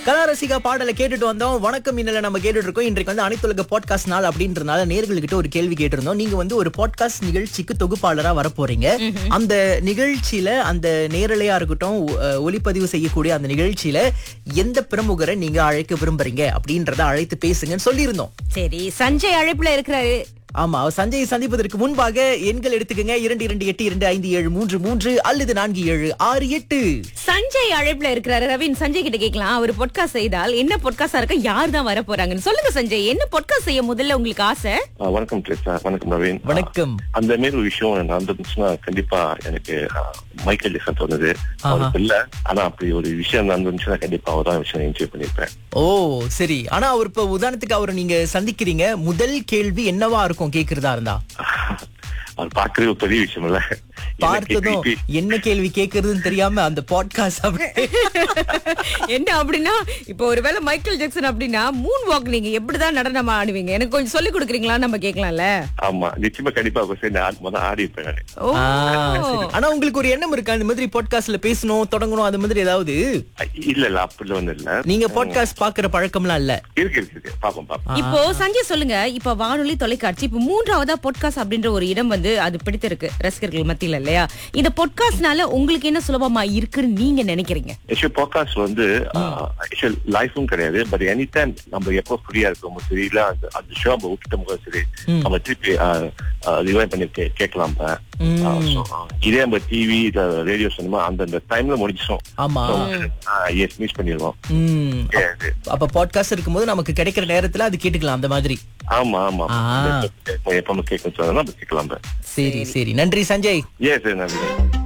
கலாரசிகா பாடலை கேட்டுட்டு வந்தோம் வணக்கம் இன்னல நம்ம கேட்டுட்டு இருக்கோம் இன்றைக்கு வந்து அனைத்துலக பாட்காஸ்ட் நாள் அப்படின்றனால நேர்கள்கிட்ட ஒரு கேள்வி கேட்டிருந்தோம் நீங்க வந்து ஒரு பாட்காஸ்ட் நிகழ்ச்சிக்கு தொகுப்பாளரா வர போறீங்க அந்த நிகழ்ச்சியில அந்த நேரலையா இருக்கட்டும் ஒ- அஹ் ஒளிப்பதிவு செய்யக்கூடிய அந்த நிகழ்ச்சியில எந்த பிரமுகரை நீங்க அழைக்க விரும்புறீங்க அப்படின்றத அழைத்து பேசுங்கன்னு சொல்லியிருந்தோம் சரி சஞ்சய் அழைப்புல இருக்கிறாரு ஆமா அவர் சஞ்சயை சந்திப்பதற்கு முன்பாக எண்கள் எடுத்துக்கங்க இரண்டு இரண்டு எட்டு இரண்டு ஐந்து ஏழு மூன்று மூன்று அல்லது நான்கு ஏழு ஆறு எட்டு சஞ்சய் அழைப்புல இருக்கிறாரு ரவின் சஞ்சய் கிட்ட கேட்கலாம் அவர் பொட்காஸ்ட் செய்தால் என்ன பொட்காஸ்டா இருக்க யார் தான் வர போறாங்கன்னு சொல்லுங்க சஞ்சய் என்ன பொட்காஸ்ட் செய்ய முதல்ல உங்களுக்கு ஆசை ஆ, வணக்கம் கிருஷ்ணா வணக்கம் நவீன் வணக்கம். ஆ, அந்த மாரி ஒரு விஷயம் நடந்துச்சுன்னா கண்டிப்பா எனக்கு ஆ, மைக்கேல் ஜெக்சன் தோணுது ஆஹா. அவருக்கு இல்ல ஆனா அப்படி ஒரு விஷயம் நடந்துச்சுன்னா கண்டிப்பா அவர் தான் விஷயம் என்ஜாய் பண்ணிருப்பேன் ஓ சரி ஆனா அவர் இப்ப உதாரணத்துக்கு அவரை நீங்க சந்திக்கிறீங்க முதல் கேள்வி என்னவா இருக்கும் கேக்குறதா இருந்தா அவர் பாக்குறது ஒரு பெரிய விஷயம் இல்ல என்ன பார்த்ததும் கேள்வி? என்ன கேள்வி கேக்குறதுன்னு தெரியாம அந்த பாட்காஸ்ட் என்ன அப்படின்னா இப்போ ஒருவேளை மைக்கேல் ஜாக்சன் அப்படின்னா மூன் வாக் நீங்க எப்படிதான் நடனம் ஆடுவீங்க எனக்கு கொஞ்சம் சொல்லி கொடுக்குறீங்களா நம்ம கேட்கலாம்ல ஆமா நிச்சயமா கண்டிப்பா அவர் சேர்ந்து ஆடி- முதல்ல ஆடி இருப்பேன் நானு ஓ ஆனா உங்களுக்கு ஒரு எண்ணம் இருக்கா இந்த மாதிரி பாட்காஸ்ட்ல பேசணும் தொடங்கணும் அது மாதிரி ஏதாவது இல்ல இல்ல அப்படி ஒண்ணு இல்ல நீங்க பாட்காஸ்ட் பாக்குற பழக்கம்லாம் இல்ல இருக்கு இருக்கு இருக்கு பாப்போம் பாப்போம் இப்போ சஞ்சய் சொல்லுங்க இப்ப வானொலி தொலைக்காட்சி இப்ப மூன்றாவதா பொட்காஸ்ட் அப்படின்ற ஒரு இடம் வந்து அது பிடித்திருக்கு ரசிகர்கள் மத்தியில இல்லையா இந்த பொட்காஸ்ட்னால உங்களுக்கு என்ன சுலபமா இருக்குன்னு நீங்க நினைக்கிறீங்க ஆக்சுவலி பாட்காஸ்ட் வந்து ஆக்சுவல் லைஃபும் கிடையாது பட் எனி டைம் நம்ம எப்போ ஃப்ரீயா இருக்கோமோ சரி இல்ல அந்த அந்த ஷோ நம்ம விட்டுட்டோம் கூட சரி நம்ம திருப்பி ரிவைவ் பண்ணி கே- கேட்கலாம் இப்ப. ஆ, so, ஆ, இதே நம்ம டிவி ரேடியோ சொன்னோமா அந்தந்த டைம்ல முடிச்சிடும் ஆமா எஸ் மிஸ் பண்ணிடுவோம் உம் Yes. அப்ப பாட்காஸ்ட் இருக்கும்போது நமக்கு கிடைக்கிற நேரத்துல அது கேட்டுக்கலாம் அந்த மாதிரி ஆமா ஆமா ஆ. எப்ப கேட்கணும் சொன்னா நம்ம கேட்கலாம் சரி சரி நன்றி சஞ்சய் ஏ சரி நன்றி